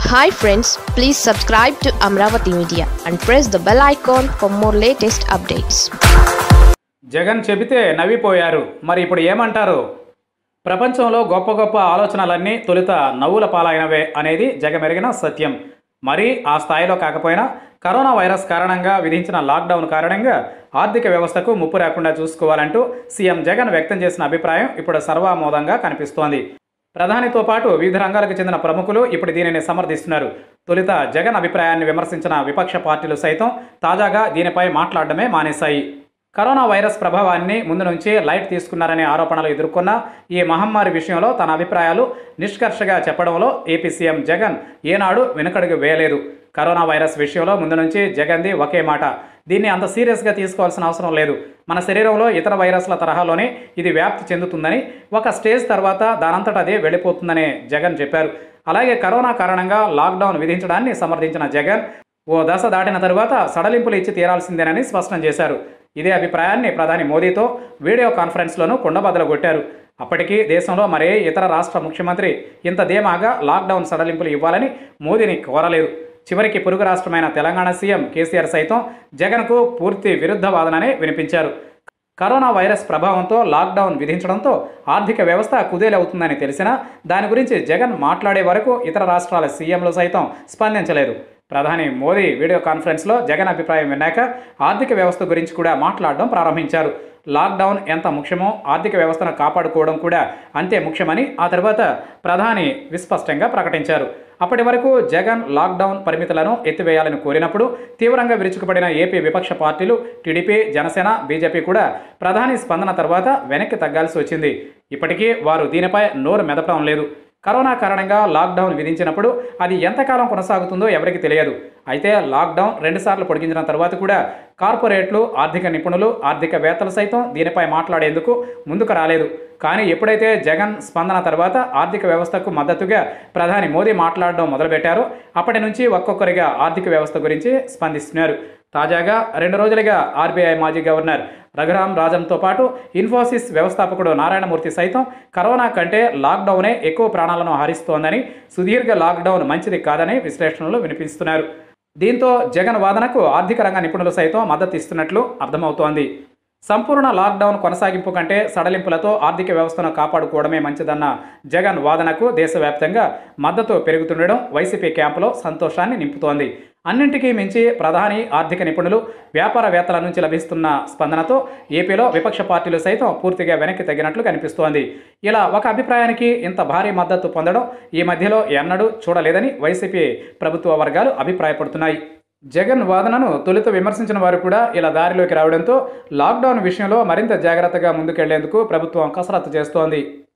hi friends please subscribe to Amaravati media and press the bell icon for more latest updates Jagan చెబితే నవ్విపోయారు మరి ఇప్పుడు ఏమంటారు ప్రపంచంలో గొప్ప గొప్ప ఆలోచనలన్నీ తొలుత నవ్వుల పాలైనవే అనేది జగమెరిగిన సత్యం మరి ఆ స్థాయిలో కాకపోయినా కరోనా వైరస్ కారణంగా విధించిన లాక్డౌన్ కారణంగా ఆర్థిక వ్యవస్థకు ముప్పు రాకుండా చూసుకోవాలంటూ సీఎం జగన్ వ్యక్తం చేసిన అభిప్రాయం ఇప్పుడు సర్వామోదంగా కనిపిస్తోంది ప్రధానితో పాటు వివిధ రంగాలకు చెందిన ప్రముఖులు ఇప్పుడు దీనిని సమర్థిస్తున్నారు తొలుత జగన్ అభిప్రాయాన్ని విమర్శించిన విపక్ష పార్టీలు సైతం తాజాగా దీనిపై మాట్లాడడమే మానేశాయి కరోనా వైరస్ ప్రభావాన్ని ముందు నుంచి లైట్ తీసుకున్నారనే ఆరోపణలు ఎదుర్కొన్న ఈ మహమ్మారి విషయంలో తన అభిప్రాయాలు నిష్కర్షగా చెప్పడంలో ఏపీ సీఎం జగన్ ఏనాడు వెనుకడుగు వేయలేదు కరోనా వైరస్ విషయంలో ముందు నుంచి జగన్ది ఒకే మాట దీన్ని అంత సీరియస్గా తీసుకోవాల్సిన అవసరం లేదు మన శరీరంలో ఇతర వైరస్ల తరహాలోనే ఇది వ్యాప్తి చెందుతుందని ఒక స్టేజ్ తర్వాత దానంతట అదే వెళ్ళిపోతుందని జగన్ చెప్పారు అలాగే కరోనా కారణంగా లాక్డౌన్ విధించడాన్ని సమర్థించిన జగన్ ఓ దశ దాటిన తరువాత సడలింపులు ఇచ్చి తీరాల్సిందేనని స్పష్టం చేశారు ఇదే అభిప్రాయాన్ని ప్రధాని మోదీతో వీడియో కాన్ఫరెన్స్లోనూ కుండబద్దలు కొట్టారు అప్పటికీ దేశంలో మరే ఇతర రాష్ట్ర ముఖ్యమంత్రి ఇంత ధీమాగా లాక్డౌన్ సడలింపులు ఇవ్వాలని మోదీని కోరలేదు చివరికి పొరుగు రాష్ట్రమైన తెలంగాణ సీఎం కేసీఆర్ సైతం జగన్కు పూర్తి విరుద్ధ వాదననే వినిపించారు కరోనా వైరస్ ప్రభావంతో లాక్డౌన్ విధించడంతో ఆర్థిక వ్యవస్థ కుదేలవుతుందని తెలిసినా దాని గురించి జగన్ మాట్లాడే వరకు ఇతర రాష్ట్రాల సీఎంలు సైతం స్పందించలేదు ప్రధాని మోదీ వీడియో కాన్ఫరెన్స్లో జగన్ అభిప్రాయం విన్నాక ఆర్థిక వ్యవస్థ గురించి కూడా మాట్లాడడం ప్రారంభించారు లాక్డౌన్ ఎంత ముఖ్యమో ఆర్థిక వ్యవస్థను కాపాడుకోవడం కూడా అంతే ముఖ్యమని ఆ తర్వాత ప్రధాని విస్పష్టంగా ప్రకటించారు అప్పటి వరకు జగన్ లాక్డౌన్ పరిమితులను ఎత్తివేయాలని కోరినప్పుడు తీవ్రంగా విరుచుకుపడిన ఏపీ విపక్ష పార్టీలు టీడీపీ జనసేన బీజేపీ కూడా ప్రధాని స్పందన తర్వాత వెనక్కి తగ్గాల్సి వచ్చింది ఇప్పటికీ వారు దీనిపై నోరు మెదపడం లేదు కరోనా కారణంగా లాక్డౌన్ విధించినప్పుడు అది ఎంతకాలం కొనసాగుతుందో ఎవరికి తెలియదు అయితే లాక్డౌన్ రెండుసార్లు పొడిగించిన తర్వాత కూడా కార్పొరేట్లు ఆర్థిక నిపుణులు ఆర్థికవేత్తలు సైతం దీనిపై మాట్లాడేందుకు ముందుకు రాలేదు కానీ ఎప్పుడైతే జగన్ స్పందన తర్వాత ఆర్థిక వ్యవస్థకు మద్దతుగా ప్రధాని మోదీ మాట్లాడడం మొదలుపెట్టారో అప్పటి నుంచి ఒక్కొక్కరిగా ఆర్థిక వ్యవస్థ గురించి స్పందిస్తున్నారు తాజాగా రెండు రోజులుగా ఆర్బీఐ మాజీ గవర్నర్ రఘురాం రాజన్తో పాటు ఇన్ఫోసిస్ వ్యవస్థాపకుడు నారాయణమూర్తి సైతం కరోనా కంటే లాక్డౌనే ఎక్కువ ప్రాణాలను హరిస్తోందని సుదీర్ఘ లాక్డౌన్ మంచిది కాదని విశ్లేషణలు వినిపిస్తున్నారు దీంతో జగన్ వాదనకు ఆర్థిక రంగ నిపుణులు సైతం మద్దతు ఇస్తున్నట్లు అర్థమవుతోంది సంపూర్ణ లాక్డౌన్ కొనసాగింపు కంటే సడలింపులతో ఆర్థిక వ్యవస్థను కాపాడుకోవడమే మంచిదన్న జగన్ వాదనకు దేశవ్యాప్తంగా మద్దతు పెరుగుతుండడం వైసీపీ క్యాంపులో సంతోషాన్ని నింపుతోంది అన్నింటికీ మించి ప్రధాని ఆర్థిక నిపుణులు వ్యాపారవేత్తల నుంచి లభిస్తున్న స్పందనతో ఏపీలో విపక్ష పార్టీలు సైతం పూర్తిగా వెనక్కి తగ్గినట్లు కనిపిస్తోంది ఇలా ఒక అభిప్రాయానికి ఇంత భారీ మద్దతు పొందడం ఈ మధ్యలో ఎన్నడూ చూడలేదని వైసీపీ ప్రభుత్వ వర్గాలు అభిప్రాయపడుతున్నాయి జగన్ వాదనను తొలుత విమర్శించిన వారు కూడా ఇలా దారిలోకి రావడంతో లాక్డౌన్ విషయంలో మరింత జాగ్రత్తగా ముందుకెళ్లేందుకు ప్రభుత్వం కసరత్తు చేస్తోంది